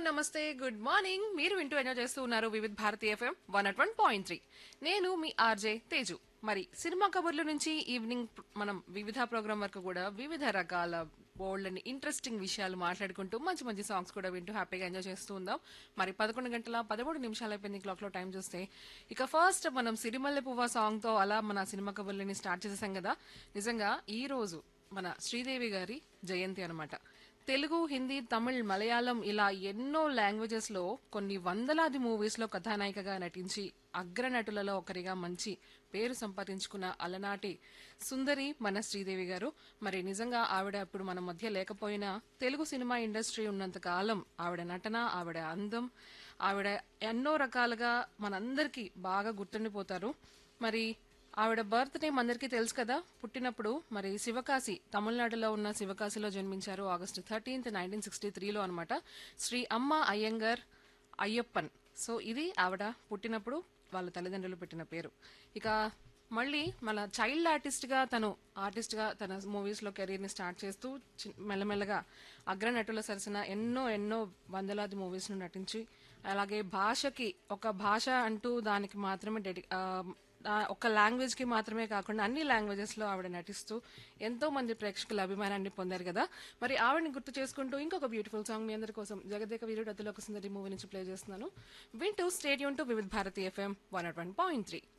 నమస్తే good morning మీరు వింటూ ఎంజాయ్ చేస్తూ ఉన్నారు Vividh Bharati FM one at one point three నేను మీ ఆర్జే తేజు మరి సినిమా కబుర్ల నుంచి ఈవినింగ్ ప్ర- మనం వివిధ ప్రోగ్రాం వరకు కూడా వివిధ రకాల బోల్డ్ అండ్ ఇంట్రెస్టింగ్ విషయాలు మాట్లాడుకుంటూ మంచి మంచి సాంగ్స్ కూడా వింటూ హ్యాపీగా ఎంజాయ్ చేస్తూ ఉందాం మరి పదకొండు గంటల పదమూడు నిమిషాలు అయిపోయింది క్లాక్ లో టైం చూస్తే ఇక ఫస్ట్ మనం సిరిమల్లె పువ్వ సాంగ్ తో అలా మన సినిమా కబుర్లని స్టార్ట్ చేసేసాం కదా నిజంగా ఈ రోజు మన శ్రీదేవి గారి జయంతి అన్నమాట తెలుగు హిందీ తమిళ్ మలయాళం ఇలా ఎన్నో లాంగ్వేజెస్ లో కొన్ని వందలాది మూవీస్ లో కథానాయికగా నటించి అగ్రనటులలో ఒకరిగా మంచి పేరు సంపాదించుకున్న అలనాటి సుందరి మన శ్రీదేవి గారు మరి నిజంగా ఆవిడ ఇప్పుడు మన మధ్య లేకపోయినా తెలుగు సినిమా ఇండస్ట్రీ ఉన్నంత కాలం ఆవిడ నటన ఆవిడ అందం ఆవిడ ఎన్నో రకాలుగా మనందరికీ బాగా గుర్తుండిపోతారు మరి ఆవిడ బర్త్ నేమ్ అందరికీ తెలుసు కదా పుట్టినప్పుడు మరి శివకాశి తమిళనాడులో ఉన్న శివకాశిలో జన్మించారు ఆగస్టు థర్టీన్త్ నైన్టీన్ సిక్స్టీ త్రీలో అనమాట శ్రీ అమ్మ అయ్యంగర్ అయ్యప్పన్ సో ఇది ఆవిడ పుట్టినప్పుడు వాళ్ళ తల్లిదండ్రులు పెట్టిన పేరు ఇక మళ్ళీ మన చైల్డ్ ఆర్టిస్ట్గా తను ఆర్టిస్ట్గా తన మూవీస్లో కెరీర్ని స్టార్ట్ చేస్తూ చి- మెల్లమెల్లగా అగ్రనటుల సరసన ఎన్నో ఎన్నో వందలాది మూవీస్ను నటించి అలాగే భాషకి ఒక భాష అంటూ దానికి మాత్రమే డెడి ఆ, ఆ, ఒక లాంగ్వేజ్ కి మాత్రమే కాకుండా అన్ని లాంగ్వేజెస్ లో ఆవిడ నటిస్తూ ఎంతో మంది ప్రేక్షకుల అభిమానాన్ని పొందారు కదా మరి ఆవిడని గుర్తు చేసుకుంటూ ఇంకొక బ్యూటిఫుల్ సాంగ్ మీ అందరి కోసం జగదేక వీరుడు అతిలోక సుందరి మూవీ నుంచి ప్లే చేస్తున్నాను వింటూ stadium to Vividh Bharati FM one not one point three